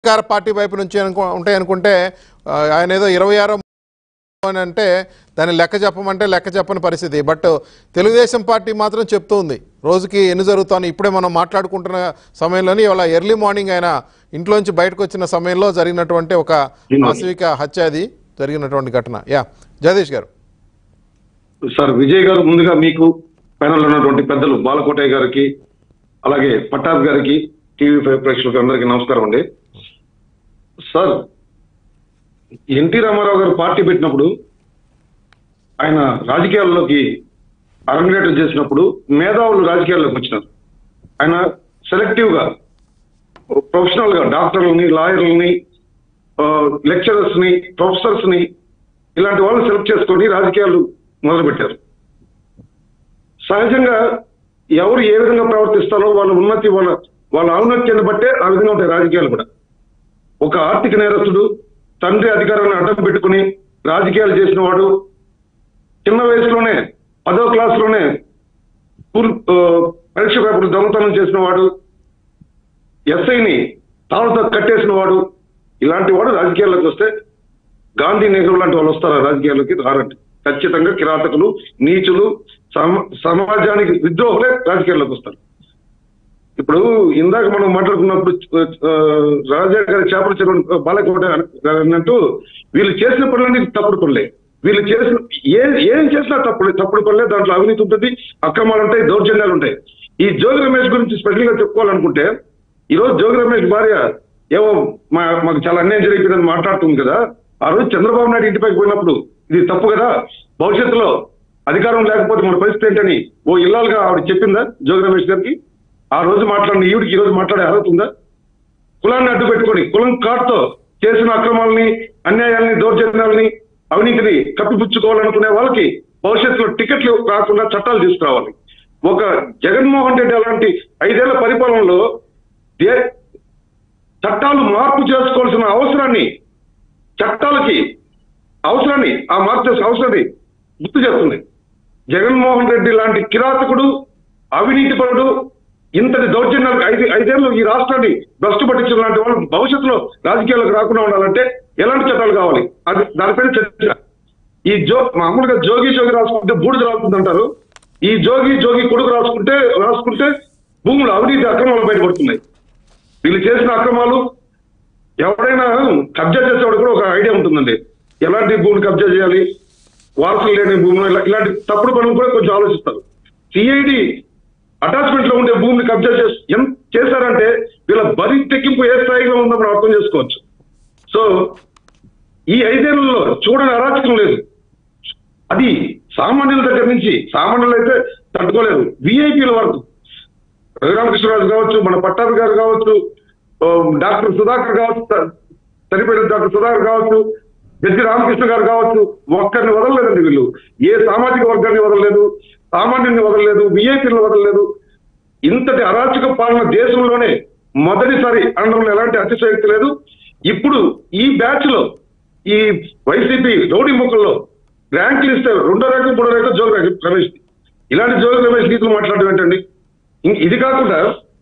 అధికార పార్టీ వైపు నుంచి అనుకో ఉంటాయి అనుకుంటే ఆ, ఆయన ఏదో ఇరవై ఆరో అని అంటే దాన్ని లెక్క చెప్పమంటే లెక్క చెప్పని పరిస్థితి బట్ తెలుగుదేశం పార్టీ మాత్రం చెప్తూ ఉంది రోజుకి ఎన్ని జరుగుతాను ఇప్పుడే మనం మాట్లాడుకుంటున్న సమయంలోని ఇవాళ ఎర్లీ మార్నింగ్ ఆయన ఇంట్లోంచి బయటకు వచ్చిన సమయంలో జరిగినటువంటి ఒక వాస్తవిక హత్య అది జరిగినటువంటి ఘటన యా జగదీష్ గారు సార్ విజయ్ గారు ముందుగా మీకు ప్యానల్ ఉన్నటువంటి పెద్దలు బాలకోటయ్య గారికి అలాగే పట్టాభి గారికి టీవీ ఫైవ్ ప్రేక్షకులకు అందరికీ నమస్కారం అండి సార్ ఎన్టీ రామారావు గారు పార్టీ పెట్టినప్పుడు ఆయన రాజకీయాల్లోకి అరంగేటం చేసినప్పుడు మేధావులు రాజకీయాల్లోకి వచ్చినారు ఆయన సెలెక్టివ్ గా ప్రొఫెషనల్ గా డాక్టర్లని లాయర్లని లెక్చరర్స్ ని ప్రొఫెసర్స్ ని ఇలాంటి వాళ్ళు సెలెక్ట్ చేసుకొని రాజకీయాలు మొదలు పెట్టారు సహజంగా ఎవరు ఏ విధంగా ప్రవర్తిస్తారో వాళ్ళ ఉన్నతి వాళ్ళ వాళ్ళ ఔన్నత్యాన్ని బట్టే ఆ విధంగా ఉంటాయి రాజకీయాలు కూడా ఒక ఆర్థిక నేరస్తుడు తండ్రి అధికారాన్ని అడ్డం పెట్టుకుని రాజకీయాలు చేసిన వాడు చిన్న వయసులోనే పదో క్లాస్లోనే స్కూల్ ఆ, పరీక్ష పేపర్లు దొంగతనం చేసిన వాడు ఎస్ఐని తాళతో కట్టేసిన వాడు ఇలాంటి వాడు రాజకీయాల్లోకి వస్తే గాంధీ నెహ్రూ లాంటి వాళ్ళు వస్తారా రాజకీయాల్లోకి రారండి ఖచ్చితంగా కిరాతకులు నీచులు సమ- సమాజానికి విద్రోహులే రాజకీయాల్లోకి వస్తారు ఇప్పుడు ఇందాక మనం మాట్లాడుకున్నప్పుడు ఆ, రాజా గారి చేపల చెరువు బాలకోట గారు అన్నట్టు వీళ్ళు చేసిన పనులన్నీ తప్పుడు పనులే వీళ్ళు చేసిన ఏ ఏం చేసినా తప్పుడు తప్పుడు పనులే దాంట్లో అవినీతి ఉంటుంది అక్రమాలు ఉంటాయి దౌర్జన్యాలు ఉంటాయి ఈ జోగి రమేష్ గురించి స్పెషల్ గా చెప్పుకోవాలనుకుంటే ఈ రోజు జోగి రమేష్ భార్య ఏవో మా మాకు చాలా అన్యాయం జరిగిపోయిందని మాట్లాడుతుంది కదా ఆ రోజు చంద్రబాబు నాయుడు ఇంటిపైకి పోయినప్పుడు ఇది తప్పు కదా భవిష్యత్తులో అధికారం లేకపోతే మన పరిస్థితి ఏంటని ఓ ఇల్లాలుగా ఆవిడ చెప్పిందా జోగి రమేష్ గారికి ఆ రోజు మాట్లాడిన ఈవిడికి ఈ రోజు మాట్లాడే అర్హత ఉందా కులాన్ని అడ్డు పెట్టుకొని కులం కాటుతో చేసిన అక్రమాలని అన్యాయాల్ని దౌర్జన్యాలని అవినీతిని కప్పిపుచ్చుకోవాలనుకునే వాళ్ళకి భవిష్యత్తులో టికెట్లు రాకుండా చట్టాలు తీసుకురావాలి ఒక జగన్మోహన్ రెడ్డి అలాంటి ఐదేళ్ల పరిపాలనలో దే- చట్టాలు మార్పు చేసుకోవాల్సిన అవసరాన్ని చట్టాలకి అవసరాన్ని ఆ మార్పు చేసే అవసరాన్ని గుర్తు చేస్తుంది జగన్మోహన్ రెడ్డి లాంటి కిరాతకుడు అవినీతి పరుడు ఇంతటి దౌర్జన్యాలకు ఐదు ఐదేళ్లు ఈ రాష్ట్రాన్ని భ్రష్టు పట్టించిన లాంటి వాళ్ళు భవిష్యత్తులో రాజకీయాలకు రాకుండా ఉండాలంటే ఎలాంటి చట్టాలు కావాలి అది దానిపైన చర్చ ఈ జో మామూలుగా జోగి జోగి రాసుకుంటే బూడిద రాస్తుంది అంటారు ఈ జోగి జోగి కొడుకు రాసుకుంటే రాసుకుంటే భూములు అవినీతి అక్రమాలు బయటపడుతున్నాయి వీళ్ళు చేసిన అక్రమాలు ఎవరైనా కబ్జా చేసేవాడు కూడా ఒక ఐడియా ఉంటుందండి ఎలాంటి భూమిని కబ్జా చేయాలి వారసులు లేని భూములు ఇలా- ఇలాంటి తప్పుడు పనులు కూడా కొంచెం ఆలోచిస్తారు సిఐడి అటాచ్మెంట్ లో ఉండే భూమిని కబ్జా చేసి ఎంత చేశారంటే వీళ్ళ బరి తెక్కింపు ఏ స్థాయిలో ఉందో మనం అర్థం చేసుకోవచ్చు సో ఈ ఐదేళ్లలో చూడని అరాచకం లేదు అది సామాన్యుల దగ్గర నుంచి సామాన్యులు అయితే తట్టుకోలేరు విఐపీల వరకు రఘురామకృష్ణరాజు కావచ్చు మన పట్టాభి గారు కావచ్చు ఆ, డాక్టర్ సుధాకర్ కావచ్చు త- చనిపోయిన డాక్టర్ సుధాకర్ కావచ్చు గద్ది రామకృష్ణ గారు కావచ్చు ఒక్కరిని వదలలేదండి వీళ్ళు ఏ సామాజిక వర్గాన్ని వదలలేదు సామాన్యుని వదలలేదు విఐపీలను వదలలేదు ఇంతటి అరాచక పాలన దేశంలోనే మొదటిసారి అనడంలో ఎలాంటి అతిశయోక్తి లేదు ఇప్పుడు ఈ బ్యాచ్ లో ఈ వైసీపీ రౌడీ ముక్కల్లో ర్యాంకులు ఇస్తే రెండో ర్యాంకు మూడో ర్యాంకు జోగి రా- రమేష్ ఇలాంటి జోగి రమేష్ నీతులు మాట్లాడడం ఏంటండి ఇం- ఇది కాకుండా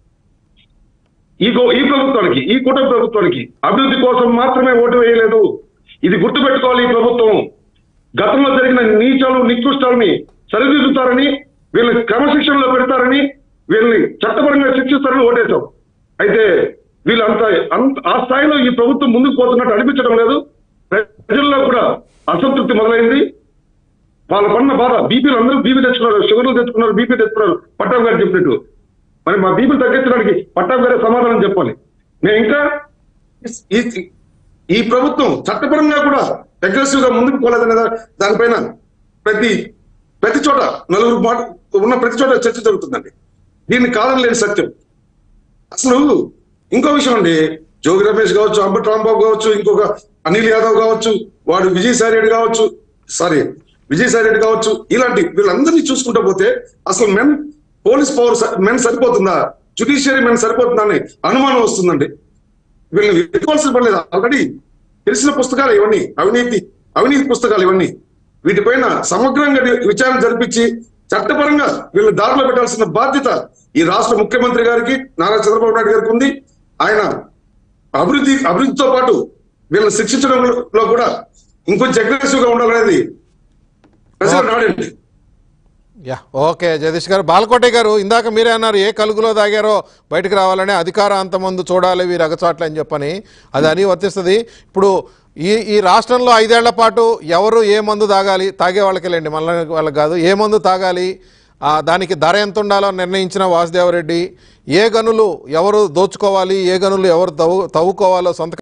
ఈ గో- ఈ ప్రభుత్వానికి ఈ కుటుంబ ప్రభుత్వానికి అభివృద్ధి కోసం మాత్రమే ఓటు వేయలేదు ఇది గుర్తుపెట్టుకోవాలి ఈ ప్రభుత్వం గతంలో జరిగిన నీచాలు నికృష్టాలని సరిదిద్దుతారని వీళ్ళని క్రమశిక్షణలో పెడతారని వీళ్ళని చట్టపరంగా శిక్షిస్తారని ఓటేశాం అయితే వీళ్ళంత అంత ఆ స్థాయిలో ఈ ప్రభుత్వం ముందుకు పోతున్నట్టు అనిపించడం లేదు ప్రజల్లో కూడా అసంతృప్తి మొదలైంది వాళ్ళ పన్న బాధ బీపీలు అందరూ బీపీ తెచ్చుకున్నారు షుగర్లు తెచ్చుకున్నారు బీపీ తెచ్చుకున్నారు పట్టాభి గారు చెప్పినట్టు మరి మా బీపీలు తగ్గించడానికి పట్టాభి గారే సమాధానం చెప్పాలి నేను ఇంకా ఈ- ఈ ప్రభుత్వం చట్టపరంగా కూడా అగ్రెసివ్ గా ముందుకు పోలేదనే దా- దానిపైన ప్రతి ప్రతి చోట నలుగురు మాట ఉన్న ప్రతి చోట చర్చ జరుగుతుందండి దీన్ని కాదని లేని సత్యం అసలు ఇంకో విషయం అండి జోగి రమేష్ కావచ్చు అంబట్ రాంబాబు కావచ్చు ఇంకొక అనిల్ యాదవ్ కావచ్చు వాడు విజయసాయి రెడ్డి కావచ్చు సారీ విజయసాయి రెడ్డి కావచ్చు ఇలాంటి వీళ్ళందరినీ చూసుకుంటూ పోతే అసలు మెన్ పోలీస్ పవర్ మెన్ సరిపోతుందా జుడిషియరీ మెన్ సరిపోతుందా అని అనుమానం వస్తుందండి వీళ్ళని వెతుకోవాల్సిన పని లేదు ఆల్రెడీ తెలిసిన పుస్తకాలు ఇవన్నీ అవినీతి అవినీతి పుస్తకాలు ఇవన్నీ వీటిపైన సమగ్రంగా డి- విచారణ జరిపించి చట్టపరంగా వీళ్ళని దారిలో పెట్టాల్సిన బాధ్యత ఈ రాష్ట్ర ముఖ్యమంత్రి గారికి నారా చంద్రబాబు నాయుడు గారికి ఉంది ఆయన అభివృద్ధి అభివృద్ధితో పాటు వీళ్ళని శిక్షించడంలో కూడా ఇంకొంచెం అగ్రెసివ్ గా ఉండాలనేది ప్రజల నాడండి యా ఓకే జగదీష్ గారు బాలకోటే గారు ఇందాక మీరే అన్నారు ఏ కలుగులో తాగారో బయటకు రావాలని అధికార అంతమందు చూడాలి వీరు అగచాట్లు అని చెప్పని అది అని వర్తిస్తుంది ఇప్పుడు ఈ ఈ రాష్ట్రంలో ఐదేళ్ల పాటు ఎవరు ఏ మందు తాగాలి తాగే వాళ్ళకి వెళ్ళండి మళ్ళీ వాళ్ళకి కాదు ఏ మందు తాగాలి ఆ, దానికి ధర ఎంత ఉండాలో నిర్ణయించిన వాసుదేవరెడ్డి ఏ గనులు ఎవరు దోచుకోవాలి ఏ గనులు ఎవరు తవ్వు తవ్వుకోవాలో సొంత